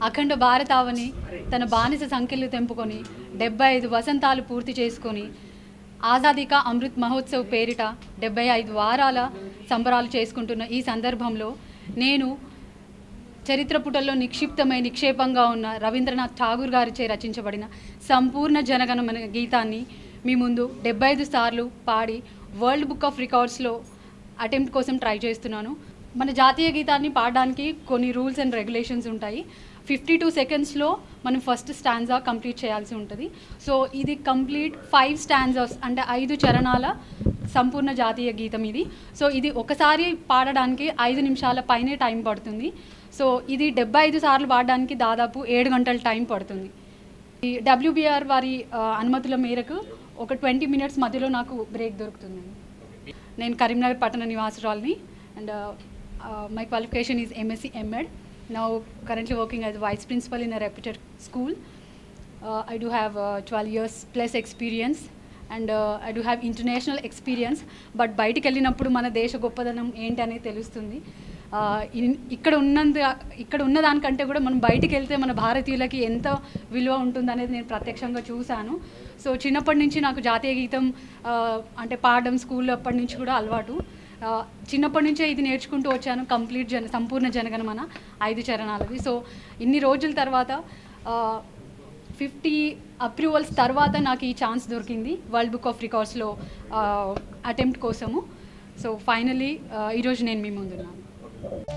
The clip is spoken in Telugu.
అఖండ భారతావని తన బానిస సంఖ్యలు తెంపుకొని డెబ్బై ఐదు వసంతాలు పూర్తి చేసుకొని ఆజాదీ కా అమృత్ మహోత్సవ్ పేరిట డెబ్బై ఐదు వారాల సంబరాలు చేసుకుంటున్న ఈ సందర్భంలో నేను చరిత్ర పుటల్లో నిక్షిప్తమై నిక్షేపంగా ఉన్న రవీంద్రనాథ్ ఠాగూర్ గారిచే రచించబడిన సంపూర్ణ జనగణమన గీతాన్ని మీ ముందు డెబ్బై ఐదు సార్లు పాడి వరల్డ్ బుక్ ఆఫ్ రికార్డ్స్లో అటెంప్ట్ కోసం ట్రై చేస్తున్నాను మన జాతీయ గీతాన్ని పాడడానికి కొన్ని రూల్స్ అండ్ రెగ్యులేషన్స్ ఉంటాయి ఫిఫ్టీ టూ సెకండ్స్లో మనం ఫస్ట్ స్టాండ్జా కంప్లీట్ చేయాల్సి ఉంటుంది సో ఇది కంప్లీట్ ఫైవ్ స్టాండ్జాస్ అంటే ఐదు చరణాల సంపూర్ణ జాతీయ గీతం ఇది సో ఇది ఒకసారి పాడడానికి ఐదు నిమిషాల పైనే టైం పడుతుంది సో ఇది డెబ్బై ఐదు సార్లు పాడడానికి దాదాపు ఏడు గంటల టైం పడుతుంది ఈ డబ్ల్యూబీఆర్ వారి ఆ, అనుమతుల మేరకు ఒక ట్వంటీ మినిట్స్ మధ్యలో నాకు బ్రేక్ దొరుకుతుంది నేను కరీంనగర్ పట్టణ నివాసురాల్ని and my qualification is MSc MEd now currently working as vice principal in a reputed school I do have twelve years plus experience and I do have international experience but బయటికి వెళ్ళినప్పుడు మన దేశ గొప్పదనం ఏంటి అనేది తెలుస్తుంది Uh, ఇన్- ఇక్కడ ఉన్నంత ఇక్కడ ఉన్న దానికంటే కూడా మనం బయటికి వెళ్తే మన భారతీయులకి ఎంత విలువ ఉంటుందనేది నేను ప్రత్యక్షంగా చూశాను సో చిన్నప్పటి నుంచి నాకు జాతీయ గీతం ఆ, అంటే పాడడం స్కూల్లో అప్పటి నుంచి కూడా అలవాటు ఆ, చిన్నప్పటి నుంచే ఇది నేర్చుకుంటూ వచ్చాను కంప్లీట్ జన సంపూర్ణ జనగణమన ఐదు చరణాలది సో ఇన్ని రోజుల తర్వాత ఫిఫ్టీ అప్రూవల్స్ తర్వాత నాకు ఈ ఛాన్స్ దొరికింది వరల్డ్ బుక్ ఆఫ్ రికార్డ్స్లో అటెంప్ట్ కోసము సో ఫైనలీ ఈరోజు నేను మీ ముందున్నాను